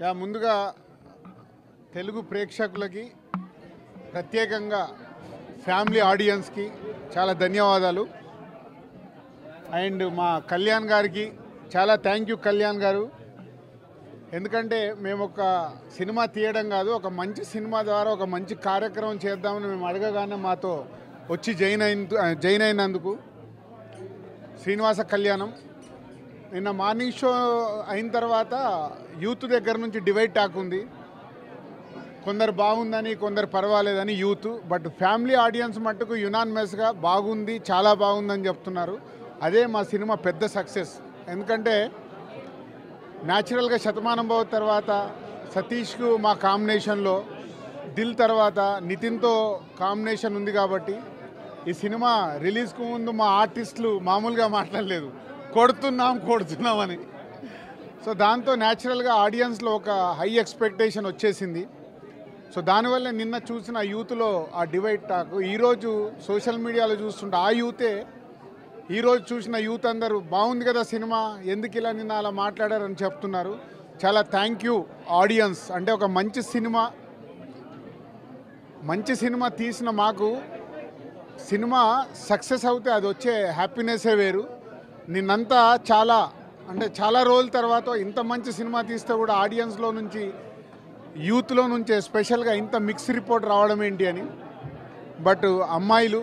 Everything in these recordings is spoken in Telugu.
యా ముందుగా తెలుగు ప్రేక్షకులకి ప్రత్యేకంగా ఫ్యామిలీ ఆడియన్స్కి చాలా ధన్యవాదాలు అండ్ మా కళ్యాణ్ గారికి చాలా థ్యాంక్ యూ కళ్యాణ్ గారు ఎందుకంటే మేము ఒక సినిమా తీయడం కాదు ఒక మంచి సినిమా ద్వారా ఒక మంచి కార్యక్రమం చేద్దామని మేము అడగగానే మాతో వచ్చి జైన్ అయిన జైన్ అయినందుకు శ్రీనివాస కళ్యాణం నిన్న మార్నింగ్ షో అయిన తర్వాత యూత్ దగ్గర నుంచి డివైడ్ టాక్ ఉంది కొందరు బాగుందని కొందరు పర్వాలేదని యూత్ బట్ ఫ్యామిలీ ఆడియన్స్ మట్టుకు యునానిమస్గా బాగుంది చాలా బాగుందని చెప్తున్నారు అదే మా సినిమా పెద్ద సక్సెస్ ఎందుకంటే న్యాచురల్గా శతమానం భవ తర్వాత సతీష్కు మా కాంబినేషన్లో దిల్ తర్వాత నితిన్తో కాంబినేషన్ ఉంది కాబట్టి ఈ సినిమా రిలీజ్కు ముందు మా ఆర్టిస్టులు మామూలుగా మాట్లాడలేదు కొడుతున్నాం కొడుతున్నామని సో దాంతో న్యాచురల్గా ఆడియన్స్లో ఒక హై ఎక్స్పెక్టేషన్ వచ్చేసింది సో దానివల్ల నిన్న చూసిన యూత్లో ఆ డివైడ్ టాక్ ఈరోజు సోషల్ మీడియాలో చూస్తుంటే ఆ యూతే ఈరోజు చూసిన యూత్ అందరూ బాగుంది కదా సినిమా ఎందుకు ఇలా నిన్న అలా మాట్లాడారని చెప్తున్నారు చాలా థ్యాంక్ యూ ఆడియన్స్ అంటే ఒక మంచి సినిమా మంచి సినిమా తీసిన మాకు సినిమా సక్సెస్ అవుతే అది వచ్చే హ్యాపీనెస్సే వేరు నిన్నంతా చాలా అంటే చాలా రోజుల తర్వాత ఇంత మంచి సినిమా తీస్తే కూడా ఆడియన్స్లో నుంచి యూత్లో నుంచే స్పెషల్గా ఇంత మిక్స్ రిపోర్ట్ రావడం ఏంటి అని బట్ అమ్మాయిలు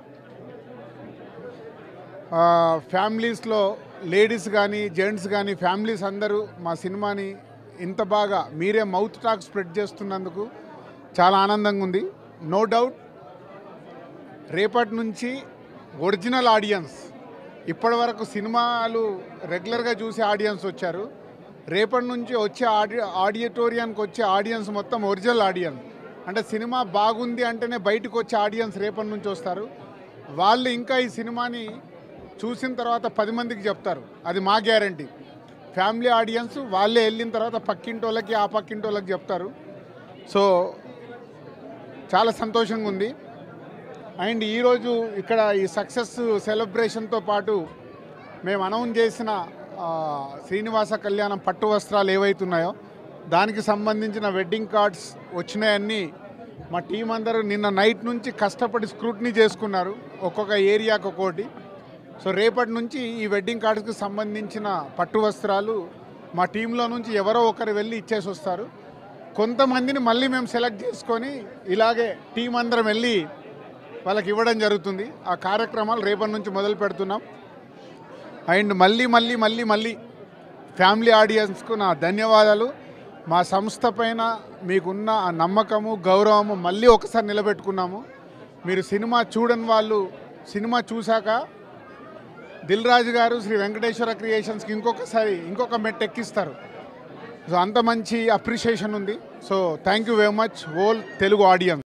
ఆ, ఫ్యామిలీస్లో లేడీస్ కానీ జెంట్స్ కానీ ఫ్యామిలీస్ అందరూ మా సినిమాని ఇంత బాగా మీరే మౌత్ టాక్ స్ప్రెడ్ చేస్తున్నందుకు చాలా ఆనందంగా ఉంది నో డౌట్ రేపటి నుంచి ఒరిజినల్ ఆడియన్స్ ఇప్పటి వరకు సినిమాలు రెగ్యులర్గా చూసే ఆడియన్స్ వచ్చారు రేపటి నుంచి వచ్చే ఆడి ఆడిటోరియానికి వచ్చే ఆడియన్స్ మొత్తం ఒరిజినల్ ఆడియన్స్ అంటే సినిమా బాగుంది అంటేనే బయటకు వచ్చే ఆడియన్స్ రేపటి నుంచి వస్తారు వాళ్ళు ఇంకా ఈ సినిమాని చూసిన తర్వాత పది మందికి చెప్తారు అది మా గ్యారంటీ ఫ్యామిలీ ఆడియన్స్ వాళ్ళే వెళ్ళిన తర్వాత పక్కింటి వాళ్ళకి ఆ పక్కింటి వాళ్ళకి చెప్తారు సో చాలా సంతోషంగా ఉంది అండ్ ఈరోజు ఇక్కడ ఈ సక్సెస్ సెలబ్రేషన్తో పాటు మేము అనౌన్స్ చేసిన ఆ, శ్రీనివాస కళ్యాణం పట్టు వస్త్రాలు ఏవైతున్నాయో దానికి సంబంధించిన వెడ్డింగ్ కార్డ్స్ వచ్చినాయన్నీ మా టీం అందరూ నిన్న నైట్ నుంచి కష్టపడి స్క్రూట్నీ చేసుకున్నారు ఒక్కొక్క ఏరియాకి ఒక్కోటి సో రేపటి నుంచి ఈ వెడ్డింగ్ కార్డ్స్కి సంబంధించిన పట్టు వస్త్రాలు మా టీంలో నుంచి ఎవరో ఒకరు వెళ్ళి ఇచ్చేసి వస్తారు కొంతమందిని మళ్ళీ మేము సెలెక్ట్ చేసుకొని ఇలాగే టీం అందరం వెళ్ళి వాళ్ళకి ఇవ్వడం జరుగుతుంది ఆ కార్యక్రమాలు రేపటి నుంచి మొదలు పెడుతున్నాం అండ్ మళ్ళీ మళ్ళీ మళ్ళీ మళ్ళీ ఫ్యామిలీ ఆడియన్స్కు నా ధన్యవాదాలు మా సంస్థ పైన మీకున్న ఆ నమ్మకము గౌరవము మళ్ళీ ఒకసారి నిలబెట్టుకున్నాము మీరు సినిమా చూడని వాళ్ళు సినిమా చూశాక దిల్ రాజు గారు శ్రీ వెంకటేశ్వర క్రియేషన్స్కి ఇంకొకసారి ఇంకొక మెట్ ఎక్కిస్తారు సో అంత మంచి అప్రిషియేషన్ ఉంది so thank you very much all Telugu audience